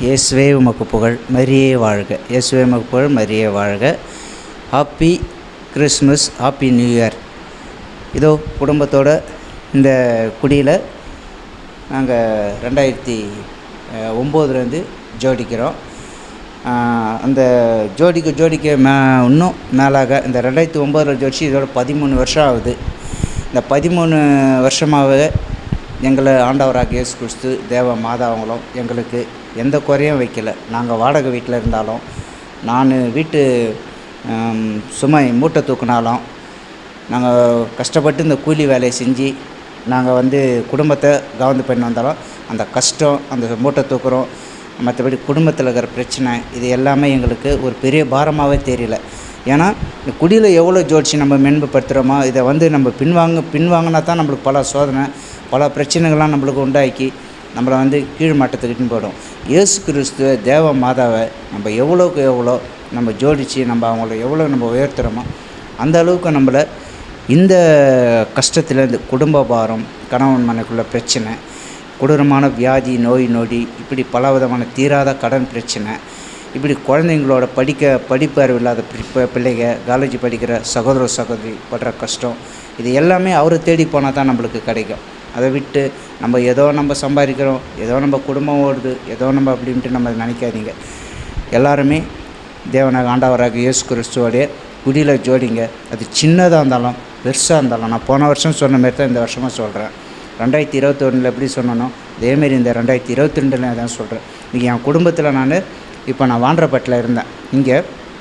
இயேசுவே உமக்கு புகழ் மரியே வாழ்க இயேசுவே உமக்கு புகழ் மரியே வாழ்க happy Christmas happy new year இதோ குடும்பத்தோட இந்த குடியில் நாங்கள் ரெண்டாயிரத்தி ஒம்போதுலேருந்து ஜோடிக்கிறோம் ஆஹ் அந்த ஜோடிக்க ஜோடிக்க மே இன்னும் மேலாக இந்த ரெண்டாயிரத்தி ஒம்போதில் ஜோடிச்சு இதோட பதிமூணு வருஷம் ஆகுது இந்த பதிமூணு வருஷமாகவே எங்களை ஆண்டவராக இயேசு கிறிஸ்து தேவ மாதாவங்களும் எங்களுக்கு எந்த குறையும் வைக்கல நாங்கள் வாடகை வீட்டில் இருந்தாலும் நான் வீட்டு ஆம், சுமை மூட்டை தூக்குனாலும் நாங்கள் கஷ்டப்பட்டு இந்த கூலி வேலையை செஞ்சு நாங்கள் வந்து குடும்பத்தை கவர்ந்து பண்ணி வந்தாலும் அந்த கஷ்டம் அந்த மூட்டை தூக்குறோம் மற்றபடி குடும்பத்தில் இருக்கிற பிரச்சனை இது எல்லாமே எங்களுக்கு ஒரு பெரிய பாரமாகவே தெரியல ஏன்னா இந்த குடியில் எவ்வளோ ஜோடிச்சு நம்ம மேன்மைப்படுத்துகிறோமோ இதை வந்து நம்ம பின்வாங்க பின்வாங்கினா தான் நம்மளுக்கு பல சோதனை பல பிரச்சனைகள்லாம் நம்மளுக்கு உண்டாக்கி நம்மளை வந்து கீழ் மட்டத்துக்கிட்டு போயிடும் இயேசு கிறிஸ்துவ தேவ மாதாவை நம்ம எவ்வளோக்கு எவ்வளோ நம்ம ஜோடித்து நம்ம அவங்கள எவ்வளோ நம்ம உயர்த்துகிறோமோ அந்த அளவுக்கு நம்மளை இந்த கஷ்டத்துலேருந்து குடும்ப பாரம் கணவன் மனைக்குள்ள பிரச்சனை கொடூரமான வியாதி நோய் நொடி இப்படி பல விதமான தீராத கடன் பிரச்சனை இப்படி குழந்தைங்களோட படிக்க படிப்பு அறிவு இல்லாத பி- பி- பிள்ளைங்க காலேஜ் படிக்கிற சகோதர சகோதரி படுற கஷ்டம் இது எல்லாமே அவரை தேடி போனால் தான் நம்மளுக்கு கிடைக்கும் அதை விட்டு நம்ம ஏதோ நம்ம சம்பாதிக்கிறோம் ஏதோ நம்ம குடும்பம் ஓடுது ஏதோ நம்ம அப்படின்ட்டு நம்ம நினைக்காதீங்க எல்லாருமே தேவனாக ஆண்டவராக இயேசு கிறிஸ்துவோடைய குடியில் ஜோடிங்க அது சின்னதாக இருந்தாலும் பெருசாக இருந்தாலும் நான் போன வருஷம் சொன்ன மாதிரி தான் இந்த வருஷமாக சொல்கிறேன் ரெண்டாயிரத்தி இருபத்தொன்னில் எப்படி சொன்னனோ அதேமாரி இந்த ரெண்டாயிரத்தி இருபத்தி ரெண்டில் தான் சொல்கிறேன் இன்றைக்கி என் குடும்பத்தில் நான் இப்போ நான் வாண்டரப்பட்டில் இருந்தேன் இங்கே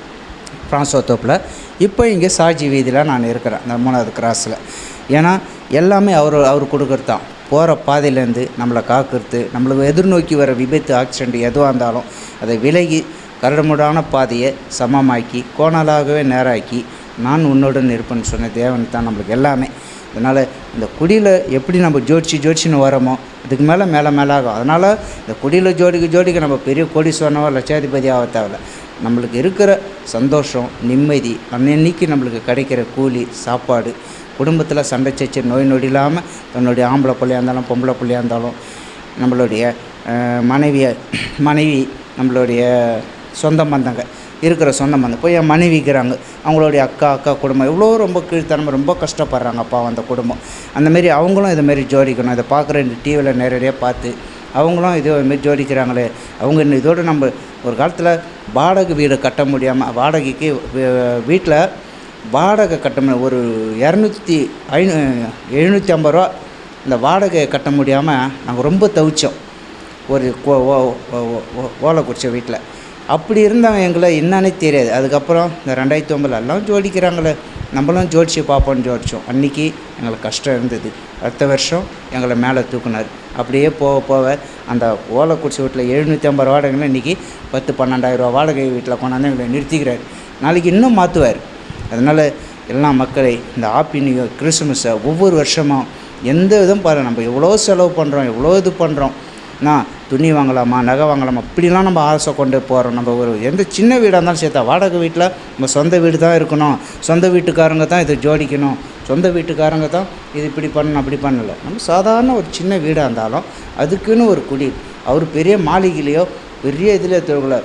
பிரான்சோ தோப்பில் இப்போ இங்கே சாஜி வீதியில் நான் இருக்கிறேன் அந்த மூணாவது கிராஸில் ஏன்னா எல்லாமே அவர் அவர் கொடுக்குறது தான் போகிற பாதையிலேருந்து நம்மளை காக்கிறது நம்மளுக்கு எதிர்நோக்கி வர விபத்து ஆக்சிடெண்ட் எதுவாக இருந்தாலும் அதை விலகி கரடுமுடான பாதையை சமமாக்கி கோணலாகவே நேராக்கி நான் உன்னுடன் இருப்பேன்னு சொன்ன தேவன் தான் நம்மளுக்கு எல்லாமே அதனால் இந்த குடியில் எப்படி நம்ம ஜோடிச்சு ஜோடிச்சுன்னு வரோமோ அதுக்கு மேலே மேலே மேலே ஆகும் அதனால் இந்த குடியில் ஜோடிக்க ஜோடிக்க நம்ம பெரிய கோடீஸ்வரனோ லட்சாதிபதி ஆக தேவையில்ல நம்மளுக்கு இருக்கிற சந்தோஷம் நிம்மதி அன்னன்னைக்கு நம்மளுக்கு கிடைக்கிற கூலி சாப்பாடு குடும்பத்தில் சண்டை சச்சை நோய் நொடி இல்லாமல் தன்னுடைய ஆம்பளை பிள்ளையாக இருந்தாலும் பொம்பளை பிள்ளையாக இருந்தாலும் நம்மளுடைய அஹ், மனைவிய மனைவி நம்மளுடைய சொந்த பந்தங்க இருக்கிற சொந்த பந்தம் போய் என் மனைவிக்கிறாங்க அவங்களுடைய அக்கா அக்கா குடும்பம் எவ்வளோ ரொம்ப கீழ்த்தனமாக ரொம்ப கஷ்டப்படுறாங்க அப்பா அந்த குடும்பம் அந்தமாரி அவங்களும் இதுமாரி ஜோடிக்கணும் இதை பார்க்குற இந்த டிவியில் நேரடியாக பார்த்து அவங்களும் இதே மாரி ஜோடிக்கிறாங்களே அவங்க இன்னும் இதோட நம்ம ஒரு காலத்தில் வாடகை வீடு கட்ட முடியாமல் வாடகைக்கு வீட்டில் வாடகை கட்ட முடிய ஒரு இரநூத்தி ஐநூ எழுநூற்றி ஐம்பது ரூபா இந்த வாடகை கட்ட முடியாமல் நாங்கள் ரொம்ப தவிச்சோம் ஒரு கோ- ஓ- ஓ- ஓ- ஓ- ஓலைக்குடிச்ச வீட்டில் அப்படி இருந்தாங்க எங்களை என்னன்னே தெரியாது அதுக்கப்புறம் இந்த ரெண்டாயிரத்தி ஒம்பதில் எல்லாம் ஜோடிக்கிறாங்களே நம்மளும் ஜோடிச்சு பார்ப்போம்னு ஜோடிச்சோம் அன்றைக்கி எங்களுக்கு கஷ்டம் இருந்தது அடுத்த வருஷம் எங்களை மேலே தூக்குனார் அப்படியே போக போக அந்த ஓலைக்குடிச்ச வீட்டில் எழுநூற்றி ஐம்பது வாடகைன்னு இன்றைக்கி பத்து பன்னெண்டாயிரம் ரூபா வாடகை வீட்டில் கொண்டாந்து எங்களை நிறுத்திக்கிறார் நாளைக்கு இன்னும் மாற்றுவார் அதனால் எல்லா மக்களை இந்த ஹாப்பி நியூ இயர் கிறிஸ்மஸை ஒவ்வொரு வருஷமும் எந்த இதுவும் பாரு நம்ம எவ்வளோ செலவு பண்ணுறோம் எவ்வளோ இது பண்ணுறோம் நான் துணி வாங்கலாமா நகை வாங்கலாமா இப்படிலாம் நம்ம ஆசை கொண்டு போகிறோம் நம்ம ஒரு எந்த சின்ன வீடாக இருந்தாலும் சேர்த்தா வாடகை வீட்டில் நம்ம சொந்த வீடு தான் இருக்கணும் சொந்த வீட்டுக்காரங்க தான் இதை ஜோடிக்கணும் சொந்த வீட்டுக்காரங்க தான் இது இப்படி பண்ணணும் அப்படி பண்ணல நம்ம சாதாரண ஒரு சின்ன வீடாக இருந்தாலும் அதுக்குன்னு ஒரு குடி அவர் பெரிய மாளிகையிலையோ பெரிய இதில் தொழில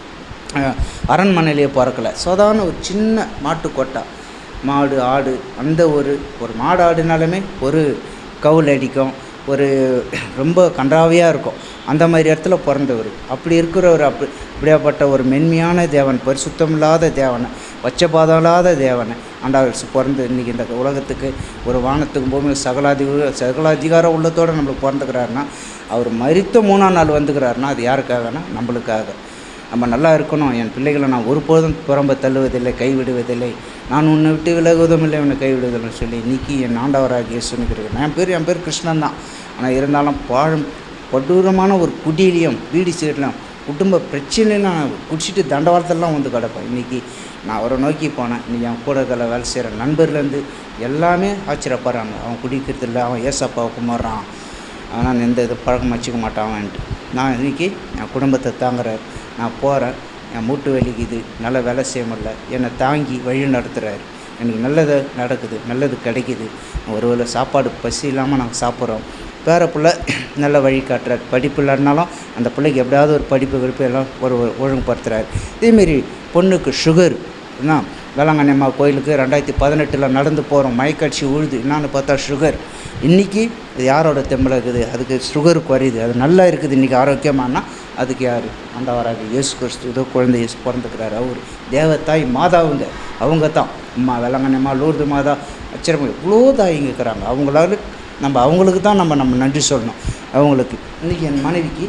அஹ், அரண்மனையிலேயே பிறக்கல சாதாரண ஒரு சின்ன மாட்டு கொட்டா மாடு ஆடு அந்த ஒரு ஒரு மாடு ஆடுனாலுமே ஒரு கவுல் அடிக்கும் ஒரு ரொம்ப கன்றாவியாக இருக்கும் அந்த மாதிரி இடத்துல பிறந்தவர் அப்படி இருக்கிறவர் அப்படி இப்படியாப்பட்ட ஒரு மென்மையான தேவன் பரிசுத்தமில்லாத தேவனை பச்சபாதமில்லாத தேவனை ஆண்டவர் பிறந்து இன்றைக்கி இந்த உலகத்துக்கு ஒரு வானத்துக்கு பூமியில் சகலாதி சகலாதிகாரம் உள்ளத்தோடு நம்மளுக்கு பிறந்துக்கிறாருன்னா அவர் மரித்த மூணாம் நாள் வந்துக்கிறாருன்னா அது யாருக்காகனா நம்மளுக்காக நம்ம நல்லா இருக்கணும் என் பிள்ளைகளை நான் ஒருபோதும் புறம்ப தள்ளுவதில்லை கைவிடுவதில்லை நான் உன்னை விட்டு விலகுவதும் இல்லை உன்னை கைவிடுவதில்லைன்னு சொல்லி இன்னைக்கு என் ஆண்டவராக இயேசுனுக்கு என் பேர் என் பேர் கிருஷ்ணன் தான் ஆனால் இருந்தாலும் பாழும் கொடூரமான ஒரு குடியிலையும் பீடி சீட்லையும் குடும்ப பிரச்சனையில் நான் குடிச்சிட்டு தண்டவாளத்தெல்லாம் வந்து கிடப்பேன் இன்றைக்கி நான் அவரை நோக்கி போனேன் இன்றைக்கி என் கூட இருக்கிற வேலை செய்கிற நண்பர்லேருந்து எல்லாமே ஆச்சரியப்படுறாங்க அவன் குடிக்கிறது இல்லை அவன் ஏசப்பாவை கும்பிட்றான் ஆனால் எந்த இது பழக்கம் வச்சுக்க மாட்டான்ட்டு நான் இன்னைக்கு என் குடும்பத்தை தாங்குறார் நான் போகிறேன் என் மூட்டு வலிக்குது நல்ல வேலை செய்ய முடியல என்னை தாங்கி வழி நடத்துகிறாரு எனக்கு நல்லது நடக்குது நல்லது கிடைக்குது ஒருவேளை சாப்பாடு பசி இல்லாமல் நாங்கள் சாப்பிட்றோம் பேர பிள்ளை நல்ல வழி காட்டுறார் படிப்பு இல்லைனாலும் அந்த பிள்ளைக்கு எப்படியாவது ஒரு படிப்பு கிடிப்பு எல்லாம் ஒரு ஒரு ஒழுங்குபடுத்துகிறாரு இதேமாரி பொண்ணுக்கு சுகர் என்ன வேளாங்கண்ணி அம்மா கோயிலுக்கு ரெண்டாயிரத்தி பதினெட்டில் நடந்து போகிறோம் மயக்கடிச்சு உழுது என்னான்னு பார்த்தா சுகர் இன்றைக்கி இது யாரோட தெம்பில் இருக்குது அதுக்கு சுகர் குறையுது அது நல்லா இருக்குது இன்றைக்கி ஆரோக்கியமானா அதுக்கு யார் ஆண்டவராக இயேசு கிறிஸ்து ஏதோ குழந்தை இயேசு பிறந்துக்கிறாரு அவர் தேவத்தாய் மாதாவுங்க அவங்க தான் அம்மா வேளாங்கண்ணி அம்மா லூர்து மாதா அச்சரமா இவ்வளோ தாயிங்க இருக்கிறாங்க அவங்களால நம்ம அவங்களுக்கு தான் நம்ம நம்ம நன்றி சொல்லணும் அவங்களுக்கு இன்றைக்கி என் மனைவிக்கு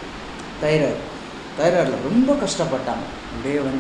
தைராய்டு தைராய்டில் ரொம்ப கஷ்டப்பட்டாங்க அப்படியே வந்து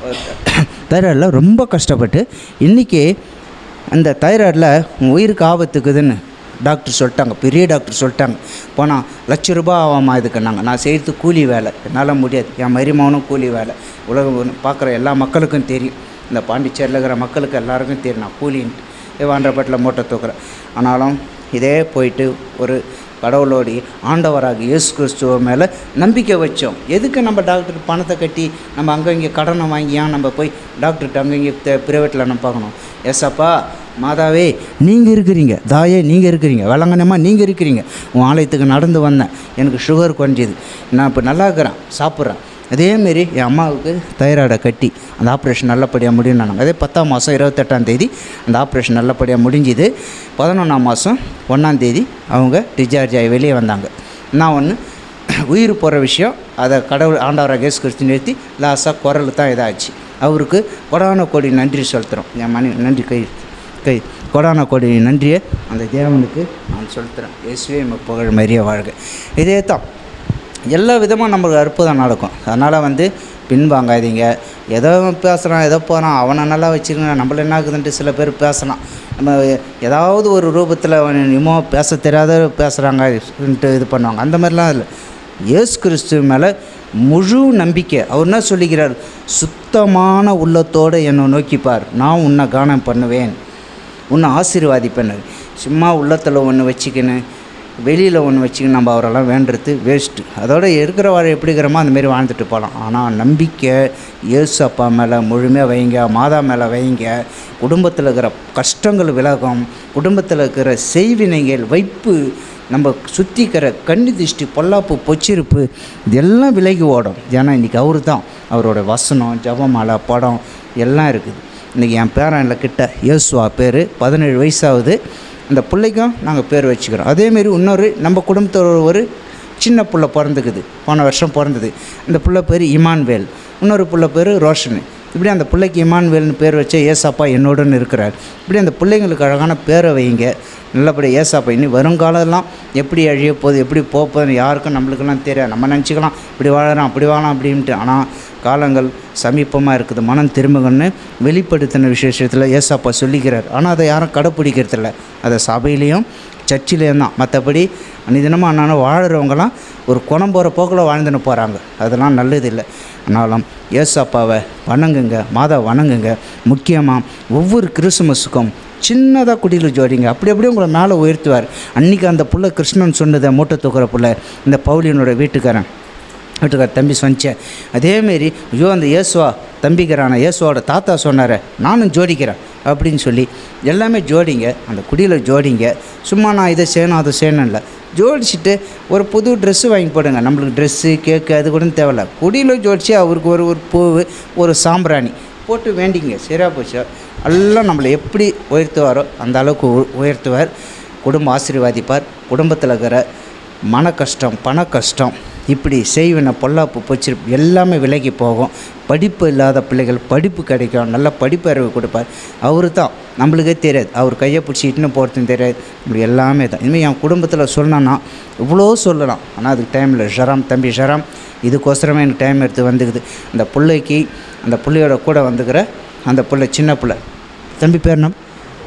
தைராய்டில் ரொம்ப கஷ்டப்பட்டு இன்றைக்கி அந்த தைராய்டில் உயிருக்கு ஆபத்துக்குதுன்னு டாக்டர் சொல்லிட்டாங்க பெரிய டாக்டர் சொல்லிட்டாங்க போனால் லட்ச ரூபாய் ஆகாமா இதுக்குன்னாங்க நான் செய்கிறது கூலி வேலை என்னால் முடியாது என் மருமகனும் கூலி வேலை உலகம் பார்க்குற எல்லா மக்களுக்கும் தெரியும் இந்த பாண்டிச்சேரியில் இருக்கிற மக்களுக்கு எல்லாருக்கும் தெரியும் நான் கூலின்ட்டு வாண்டப்பட்டில் மூட்டை தூக்குறேன் ஆனாலும் இதே போயிட்டு ஒரு கடவுளோடி ஆண்டவராக இயேசு கிறிஸ்துவ மேலே நம்பிக்கை வச்சோம் எதுக்கு நம்ம டாக்டர் பணத்தை கட்டி நம்ம அங்கே இங்கே கடனை வாங்கி ஏன் நம்ம போய் டாக்டர்கிட்ட அங்கே இங்கே ப்ரைவேட்டில் நம்ம பார்க்கணும் எஸ்அப்பா மாதாவே நீங்கள் இருக்கிறீங்க தாயே நீங்கள் இருக்கிறீங்க வேளாங்கண்ணம்மா நீங்கள் இருக்கிறீங்க உன் ஆலயத்துக்கு நடந்து வந்தேன் எனக்கு சுகர் குறைஞ்சிது நான் இப்போ நல்லா இருக்கிறேன் சாப்பிட்றேன் அதேமாரி என் அம்மாவுக்கு தைராய்டை கட்டி அந்த ஆப்ரேஷன் நல்லபடியாக முடியும்னாங்க அதே பத்தாம் மாதம் இருபத்தெட்டாம் தேதி அந்த ஆப்ரேஷன் நல்லபடியாக முடிஞ்சுது பதினொன்றாம் மாதம் ஒன்றாந்தேதி அவங்க டிஸ்சார்ஜ் ஆகி வெளியே வந்தாங்க நான் ஒன்று உயிர் போகிற விஷயம் அதை கடவுள் ஆண்டவராக இயேசு கிறிஸ்து நிறுத்தி லாஸாக குரல் தான் இதாச்சு அவருக்கு கொடான கோடி நன்றி செலுத்துகிறோம் என் மணி நன்றி கை கை கொடான கோடி நன்றியை அந்த தேவனுக்கு நான் செலுத்துகிறேன் இயேசுவே நம்ம புகழ் மரிய வாழ்க இதே தான் எல்லா விதமாக நம்மளுக்கு அற்புதம் நடக்கும் அதனால் வந்து பின்வாங்காதீங்க ஏதோ பேசுகிறான் ஏதோ போகிறான் அவனை நல்லா வச்சுருங்க நம்மள என்ன ஆகுதுன்ட்டு சில பேர் பேசலாம் நம்ம ஏதாவது ஒரு ரூபத்தில் இன்னமோ பேச தெரியாத பேசுகிறாங்கன்ட்டு இது பண்ணுவாங்க அந்த மாதிரிலாம் இல்லை இயேசு கிறிஸ்து மேலே முழு நம்பிக்கை அவர் என்ன சொல்லிக்கிறார் சுத்தமான உள்ளத்தோடு என்னை நோக்கிப்பார் நான் உன்னை கானம் பண்ணுவேன் உன்னை ஆசீர்வாதிப்பேன் சும்மா உள்ளத்தில் ஒன்று வச்சுக்கின்னு வெளியில் ஒன்று வச்சுக்கின்னு நம்ம அவரெல்லாம் வேண்டுறது வேஸ்ட்டு அதோட இருக்கிற வாழை எப்படி இருக்கிறோமோ அந்தமாரி வாழ்ந்துட்டு போகலாம் ஆனால் நம்பிக்கை இயேசு அப்பா மேலே முழுமையாக வைங்க மாதா மேலே வைங்க குடும்பத்தில் இருக்கிற கஷ்டங்கள் விலகும் குடும்பத்தில் இருக்கிற செய்வினைகள் வைப்பு நம்ம சுற்றிக்கிற கண்ணி திருஷ்டி பொல்லாப்பு பொச்சிருப்பு இதெல்லாம் விலகி ஓடும் ஏன்னா இன்றைக்கி அவரு தான் அவரோட வசனம் ஜபமாலை படம் எல்லாம் இருக்குது இன்றைக்கி என் பேரனில் கிட்ட இயேசுவா பேர் பதினேழு வயசாகுது அந்த பிள்ளைக்கும் நாங்கள் பேர் வச்சுக்கிறோம் அதேமாரி இன்னொரு நம்ம குடும்பத்தில் ஒரு சின்ன புள்ள பிறந்துக்குது போன வருஷம் பிறந்தது அந்த புள்ள பேர் இமான்வேல் இன்னொரு புள்ள பேர் ரோஷனு இப்படி அந்த பிள்ளைக்கு இமான்வேல்னு பேர் வச்ச ஏசாப்பா என்னோடன்னு இருக்கிறார் இப்படி அந்த பிள்ளைங்களுக்கு அழகான பேரை வைங்க நல்லபடி ஏசாப்பா இனி வருங்காலம்லாம் எப்படி அழிய போகுது எப்படி போக போகுதுன்னு யாருக்கும் நம்மளுக்கெல்லாம் தெரியாது நம்ம நினச்சிக்கலாம் இப்படி வாழறோம் அப்படி வாழலாம் அப்படின்ட்டு ஆனால் காலங்கள் சமீபமாக இருக்குது மனம் திரும்புங்கன்னு வெளிப்படுத்தின விசேஷத்தில் ஏசாப்பா சொல்லிக்கிறார் ஆனால் அதை யாரும் கடைப்பிடிக்கிறதில்ல அதை சபையிலையும் சர்ச்சிலேயும் தான் மற்றபடி அன்னிதினமாக அண்ணாலும் வாழ்கிறவங்களாம் ஒரு குணம் போகிற போக்கில் வாழ்ந்துன்னு போகிறாங்க அதெல்லாம் நல்லது இல்லை ஆனாலும் ஏசப்பாவை வணங்குங்க மாதா வணங்குங்க முக்கியமாக ஒவ்வொரு கிறிஸ்துமஸுக்கும் சின்னதாக குடியில் ஜோடிங்க அப்படி அப்படியே உங்களை மேலே உயர்த்துவார் அன்றைக்கி அந்த புள்ள கிருஷ்ணன் சொன்னதை மூட்டை தூக்குற புள்ள இந்த பவுலியனோட வீட்டுக்காரன் வீட்டுக்கார தம்பி சொன்னேன் அதேமாரி ஐயோ அந்த இயேசுவா தம்பிக்கிறான இயேசுவோட தாத்தா சொன்னார் நானும் ஜோடிக்கிறேன் அப்படின்னு சொல்லி எல்லாமே ஜோடிங்க அந்த குடியில் ஜோடிங்க சும்மா நான் இதை செய்யணும் அதை செய்யணும் இல்லை ஜோடிச்சுட்டு ஒரு புது ட்ரெஸ்ஸு வாங்கி போடுங்க நம்மளுக்கு ட்ரெஸ்ஸு கேக்கு அது கூட தேவையில்ல குடியில் ஜோடிச்சு அவருக்கு ஒரு ஒரு பூவு ஒரு சாம்பிராணி போட்டு வேண்டிங்க சரியாக போச்சு எல்லாம் நம்மளை எப்படி உயர்த்துவாரோ அந்த அளவுக்கு உ- உயர்த்துவார் குடும்பம் ஆசீர்வாதிப்பார் குடும்பத்தில் இருக்கிற மன கஷ்டம் பண கஷ்டம் இப்படி செய்வின பொல்லாப்பு பொச்சிருப்பு எல்லாமே விலகி போகும் படிப்பு இல்லாத பிள்ளைகள் படிப்பு கிடைக்கும் நல்ல படிப்பு அறிவு கொடுப்பார் அவரு தான் நம்மளுக்கே தெரியாது அவர் கையை பிடிச்சி இட்டுன்னு போகிறதுன்னு தெரியாது இப்படி எல்லாமே தான் இனிமேல் என் குடும்பத்தில் சொல்லணும்னா இவ்வளோ சொல்லலாம் ஆனால் அதுக்கு டைமில் ஷராம் தம்பி ஷராம் இதுக்கோசரமே எனக்கு டைம் எடுத்து வந்துக்குது அந்த பிள்ளைக்கு அந்த பிள்ளையோட கூட வந்துக்கிற அந்த பிள்ளை சின்ன பிள்ளை தம்பி பேர் என்ன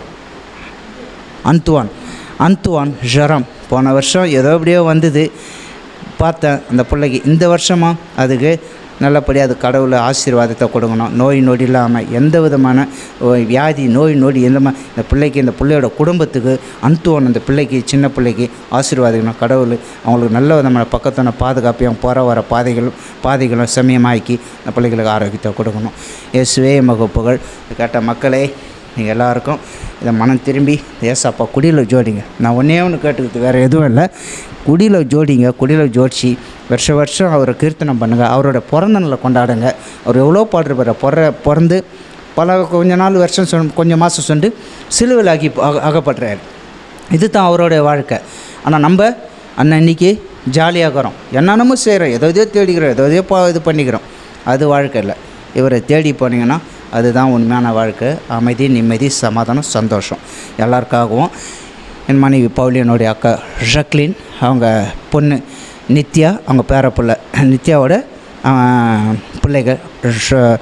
அந்துவான் அந்துவான் ஜரம் போன வருஷம் ஏதோ எப்படியோ வந்தது பார்த்தேன் அந்த பிள்ளைக்கு இந்த வருஷமா அதுக்கு நல்லபடியாக அது கடவுளை ஆசீர்வாதத்தை கொடுக்கணும் நோய் நொடி இல்லாமல் எந்த விதமான ஓ, வியாதி நோய் நொடி எந்த மா இந்த பிள்ளைக்கு இந்த பிள்ளையோட குடும்பத்துக்கு அந்துவான் அந்த பிள்ளைக்கு சின்ன பிள்ளைக்கு ஆசீர்வாதிக்கணும் கடவுள் அவங்களுக்கு நல்ல விதமான பக்கத்தான பாதுகாப்பையும் போகிற வர பாதைகளும் பாதைகளும் செம்மியமாக்கி அந்த பிள்ளைகளுக்கு ஆரோக்கியத்தை கொடுக்கணும் இயேசுவே மக புகழ் கேட்ட மக்களே நீங்கள் எல்லாருக்கும் இதை மனம் திரும்பி ஏசப்பா குடியில் ஜோடிங்க நான் ஒன்றே ஒன்று கேட்டுக்கிறது வேறு எதுவும் இல்லை குடியில் ஜோடிங்க குடியில் ஜோடிச்சு வருஷ வருஷம் அவரை கீர்த்தனம் பண்ணுங்கள் அவரோட பிறந்த நாளை கொண்டாடுங்க அவர் எவ்வளோ பாடுற பிற பிறந்து பல கொஞ்ச நாள் வருஷம் சொல் கொஞ்சம் மாதம் சொண்டு சிலுவையில் ஆகி அக அகப்படுறாரு இது தான் அவருடைய வாழ்க்கை ஆனால் நம்ம அன்னன்னைக்கு ஜாலியாகிறோம் என்னென்னமோ செய்கிறோம் எதோ எதையோ தேடிக்கிறோம் எதோ எதையோ பா இது பண்ணிக்கிறோம் அது வாழ்க்கை இல்லை இவரை தேடி போனீங்கன்னா அதுதான் உண்மையான வாழ்க்கை அமைதி நிம்மதி சமாதானம் சந்தோஷம் எல்லாருக்காகவும் என் மனைவி பவுலியனுடைய அக்கா ஜக்லின் அவங்க பொண்ணு நித்யா அவங்க பேர பிள்ளை நித்யாவோட ஆஹ், பிள்ளைகள் ஷ-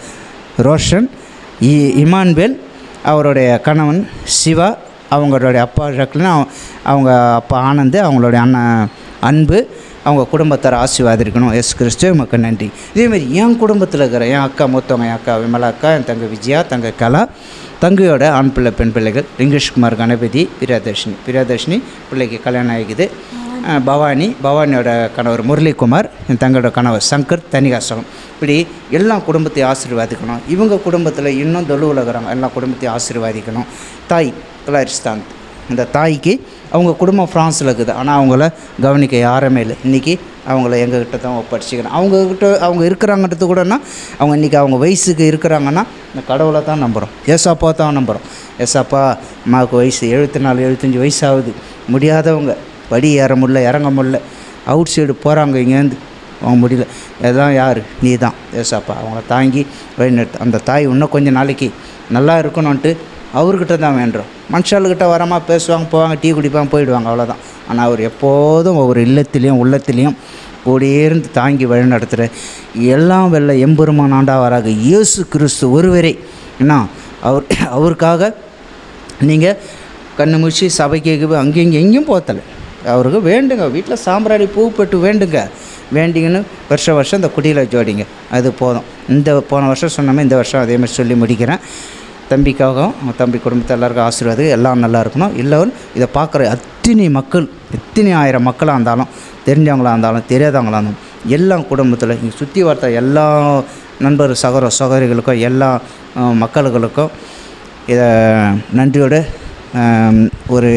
ரோஷன் இ இமான்வேல் அவருடைய கணவன் சிவா அவங்களுடைய அப்பா ஜக்லின் அவ- அவங்க அப்பா ஆனந்த் அவங்களுடைய அண்ணன் அன்பு அவங்க குடும்பத்தார் ஆசீர்வாதிக்கணும் எஸ் கிறிஸ்து உமக்கு நன்றி இதேமாரி என் குடும்பத்தில் இருக்கிற என் அக்கா மூத்தவங்க என் அக்கா விமலா அக்கா என் தங்கை விஜயா தங்கை கலா தங்கையோட ஆண் பிள்ளை பெண் பிள்ளைகள் லிங்கேஷ்குமார் கணபதி பிரியாதர்ஷினி பிரியாதர்ஷினி பிள்ளைக்கு கல்யாணம் ஆகிக்குது அஹ் பவானி பவானியோட கணவர் முரளிக்குமார் என் தங்களோட கணவர் சங்கர் தனிகாசகம் இப்படி எல்லா குடும்பத்தையும் ஆசீர்வாதிக்கணும் இவங்க குடும்பத்தில் இன்னும் தொழுவில் இருக்கிறாங்க எல்லா குடும்பத்தையும் ஆசீர்வாதிக்கணும் தாய் கிளாரிஸ்தான் இந்த தாய்க்கு அவங்க குடும்பம் ஃப்ரான்ஸில் இருக்குது ஆனால் அவங்கள கவனிக்க யாருமே இல்லை இன்றைக்கி அவங்கள எங்ககிட்ட தான் ஒப்படைச்சிக்கணும் அவங்கக்கிட்ட அவங்க இருக்கிறாங்கன்றது கூடனா அவங்க இன்றைக்கி அவங்க வயசுக்கு இருக்கிறாங்கன்னா இந்த கடவுளை தான் நம்புகிறோம் ஏசாப்பா தான் நம்புகிறோம் ஏசாப்பா அம்மாவுக்கு வயசு எழுபத்தி நாலு எழுபத்தஞ்சி வயசு ஆகுது முடியாதவங்க படி ஏற முடியல இறங்க முடியல அவுட் சைடு போகிறாங்க இங்கேருந்து அவங்க முடியல எல்லாம் யார் நீ தான் ஏசாப்பா அவங்கள தாங்கி வழிநடத்து அந்த தாய் இன்னும் கொஞ்சம் நாளைக்கு நல்லா இருக்கணும்ன்ட்டு அவர்கிட்ட தான் வேண்டுறோம் மனுஷாளுக்கிட்ட வரமா பேசுவாங்க போவாங்க டீ குடிப்பாங்க போயிடுவாங்க அவ்வளோதான் ஆனால் அவர் எப்போதும் ஒவ்வொரு இல்லத்திலையும் உள்ளத்திலையும் கூடியே இருந்து தாங்கி வழி நடத்துகிற எல்லாம் வெல்ல எம்பெருமான் ஆண்டவராக இயேசு கிறிஸ்து ஒருவரே என்ன அவர் அவருக்காக நீங்கள் கண்ணு முடிச்சு சபைக்கு அங்கேயும் இங்கே எங்கேயும் போத்தலை அவருக்கு வேண்டுங்க வீட்டில் சாம்பிராணி பூ பெட்டு வேண்டுங்க வேண்டிங்கன்னு வருஷம் வருஷம் இந்த குடியில் ஜோடிங்க அது போதும் இந்த போன வருஷம் சொன்னமே இந்த வருஷம் அதே மாதிரி சொல்லி முடிக்கிறேன் தம்பிக்காகவும் அவங்க தம்பி குடும்பத்தை எல்லாருக்கும் ஆசீர்வாதம் எல்லாம் நல்லா இருக்கணும் எல்லோரும் இதை பார்க்குற அத்தனை மக்கள் எத்தனை ஆயிரம் மக்களாக இருந்தாலும் தெரிஞ்சவங்களா இருந்தாலும் தெரியாதவங்களா இருந்தாலும் எல்லா குடும்பத்தில் இங்கே சுற்றி வார்த்த எல்லா நண்பர் சகோதர சகோதரிகளுக்கும் எல்லா அஹ், மக்களுகளுக்கும் இதை நன்றியோட ஆம், ஒரு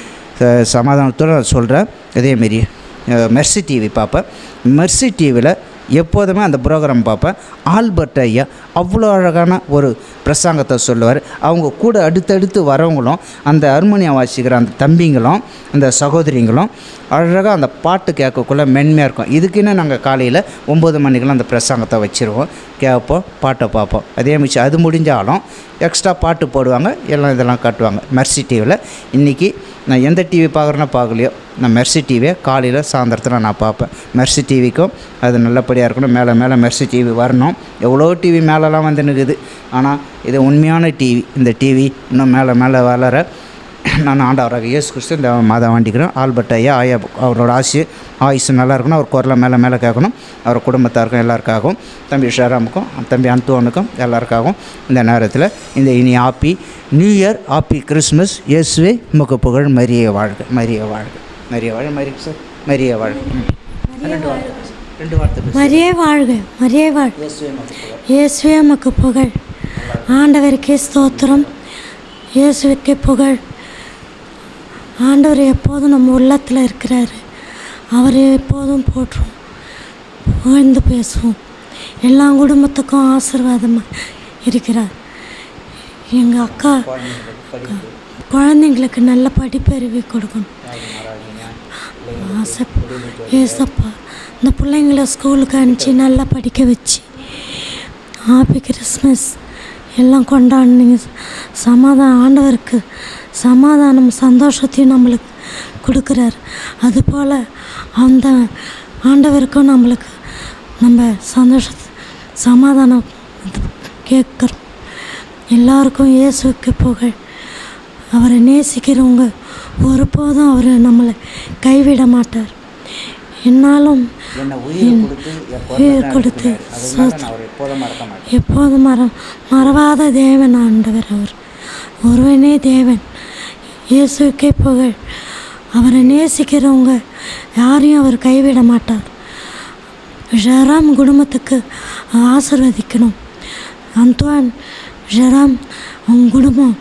ச- சமாதானத்தோடு நான் சொல்கிறேன் இதேமாரி மெர்சி டிவி பார்ப்பேன் மெர்சி டிவியில் எப்போதுமே அந்த ப்ரோக்ராம் பார்ப்பேன் ஆல்பர்ட் ஐயா அவ்வளோ அழகான ஒரு பிரசங்கத்தை சொல்லுவார் அவங்க கூட அடுத்தடுத்து வரவங்களும் அந்த ஹார்மோனியம் வாசிக்கிற அந்த தம்பிங்களும் அந்த சகோதரிங்களும் அழகாக அந்த பாட்டு கேட்கக்குள்ள மென்மையாக இருக்கும் இதுக்குன்னு நாங்கள் காலையில் ஒம்பது மணிக்கெல்லாம் அந்த பிரசங்கத்தை வச்சுருவோம் கேட்போம் பாட்டை பார்ப்போம் அதே மிச்சம் அது முடிஞ்சாலும் எக்ஸ்ட்ரா பாட்டு போடுவாங்க எல்லாம் இதெல்லாம் காட்டுவாங்க மெர்சி டிவியில் இன்றைக்கி நான் எந்த டிவி பார்க்குறேன்னா பார்க்கலையோ நான் மெர்சி டிவியை காலையில் சாயந்தரத்தில் நான் பார்ப்பேன் மெர்சி டிவிக்கும் அது நல்லபடியாக இருக்கணும் மேலே மேலே மெர்சி டிவி வரணும் எவ்வளோ டிவி மேலெலாம் வந்து நிற்குது ஆனால் இது உண்மையான டிவி இந்த டிவி இன்னும் மேலே மேலே வளர நான் ஆண்டவராக இயேசு கிறிஸ்து இந்த மாதம் வேண்டிக்கிறேன் ஆல்பர்ட் ஐயா ஆயா அவரோட ஆசி ஆயுசு நல்லா இருக்கணும் அவர் குரலை மேலே மேலே கேட்கணும் அவர் குடும்பத்தாருக்கும் எல்லாருக்காகவும் தம்பி ஷராமுக்கும் தம்பி அந்தோனுக்கும் எல்லாருக்காகவும் இந்த நேரத்தில் இந்த இனி happy new year happy Christmas இயேசுவே முக புகழ் மரிய வாழ்க மரிய வாழ்க மரிய வாழ்க மரிய சார் மரிய வாழ்க ம். ரெண்டு வார்த்தை பேசு. ரெண்டு வார்த்தை பேசு. மரியே வாழ்க மரியே வாழ்க இயேசுவே முக புகழ் இயேசுவே உமக்கு புகழ் ஆண்டவருக்கே ஸ்தோத்திரம் இயேசுவுக்கே புகழ் ஆண்டவர் எப்போதும் நம்ம உள்ளத்தில் இருக்கிறாரு அவரை எப்போதும் போற்றுவோம் புகழ்ந்து பேசுவோம் எல்லா குடும்பத்துக்கும் ஆசீர்வாதமாக இருக்கிறார் எங்கள் அக்கா குழந்தைங்களுக்கு நல்ல படிப்பறிவு கொடுக்கணும் ஆசை ஏசப்பா இந்த பிள்ளைங்கள ஸ்கூலுக்கு அனுப்பிச்சி நல்லா படிக்க வச்சு ஹாப்பி கிறிஸ்மஸ் எல்லாம் கொண்டாடுனீங்க சமாதானம் ஆண்டவருக்கு சமாதானம் சந்தோஷத்தையும் நம்மளுக்கு கொடுக்குறாரு அதுபோல் அந்த ஆண்டவருக்கும் நம்மளுக்கு நம்ம சந்தோஷத்தை சமாதானம் கேட்குறோம் எல்லாருக்கும் இயேசுவுக்கு புகழ் அவரை நேசிக்கிறவங்க ஒருபோதும் அவர் நம்மளை கைவிட மாட்டார் என்னாலும் என்னை உயிர் கொடுத்து என் உயிர் பிறந்த கொடுத்து நாள் அதனால நான் அவரை எப்போதும் மறக்க மாட்டேன் எப்போதும் மற மறவாத தேவன் ஆண்டவர் அவர் ஒருவனே தேவன் இயேசுக்கே புகழ் அவரை நேசிக்கிறவங்க யாரையும் அவர் கைவிட மாட்டார் ஜெராம் குடும்பத்துக்கு ஆசிர்வதிக்கணும் அந்த்வான் ஜெராம் அவங்க குடும்பம்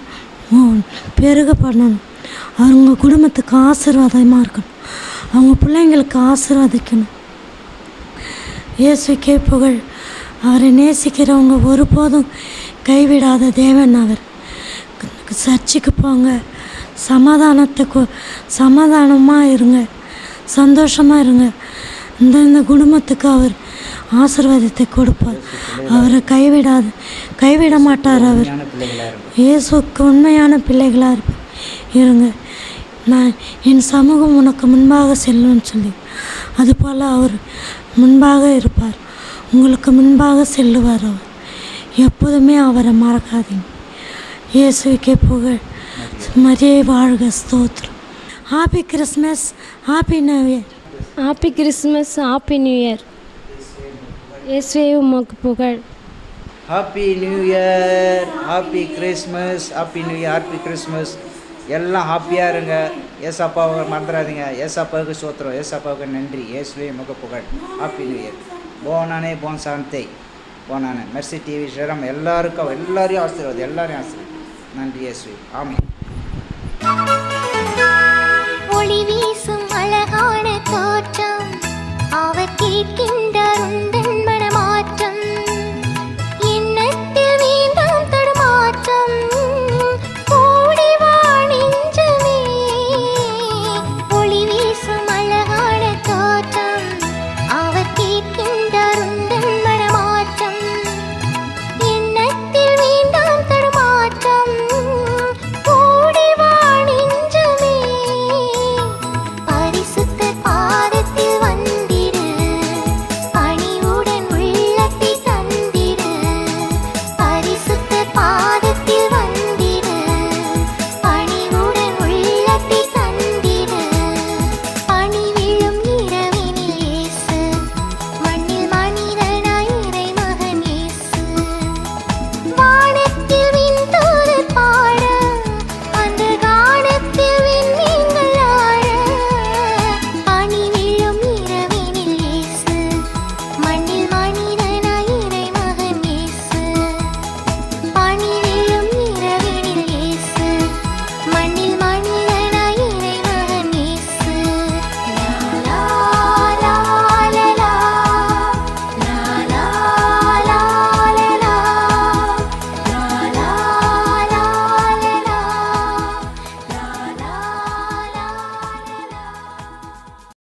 உம், பெருக பண்ணணும் அவங்க குடும்பத்துக்கு ஆசீர்வாதமாக இருக்கணும் அவங்க பிள்ளைங்களுக்கு ஆசீர்வதிக்கணும் இயேசுக்கே புகழ் அவரை நேசிக்கிறவங்க ஒருபோதும் கைவிடாத தேவன் அவர் சர்ச்சுக்கு போங்க சமாதானத்துக்கு சமாதானமாக இருங்க சந்தோஷமாக இருங்க இந்த இந்த குடும்பத்துக்கு அவர் ஆசீர்வாதத்தை கொடுப்பார் அவரை கைவிடாது கைவிட மாட்டார் அவர் ஞான பிள்ளைகளாக இருக்கும் இயேசுக்கு உண்மையான பிள்ளைகளாக இருப்ப இருங்க நான் என் சமூகம் உனக்கு முன்பாக செல்லும்னு சொல்லி அதுபோல் அவர் முன்பாக இருப்பார் உங்களுக்கு முன்பாக செல்லுவார் அவர் எப்போதுமே அவரை மறக்காதீங்க இயேசுக்கே புகழ் மரியே வாழ்க ஸ்தோத்திரம் happy Christmas happy new year happy Christmas happy new year இயேசுவே உமக்கு புகழ் happy new year happy Christmas happy new year happy Christmas எல்லாம் ஹாப்பியாக இருங்க ஏசாப்பாவை மறந்துடாதீங்க ஏசாப்பாவுக்கு சோத்திரம் ஏசாப்பாவுக்கு நன்றி இயேசுவே முக புகழ் ஹாப்பி நியூ இயர் போனானே போன் சாந்தே போனானே மெர்சி டிவி ஷரம் எல்லாருக்கும் எல்லாரையும் ஆசீர்வாதம் எல்லாரையும் ஆசீர்வாதம் நன்றி இயேசுவே ஆமென் ஒளி வீசும்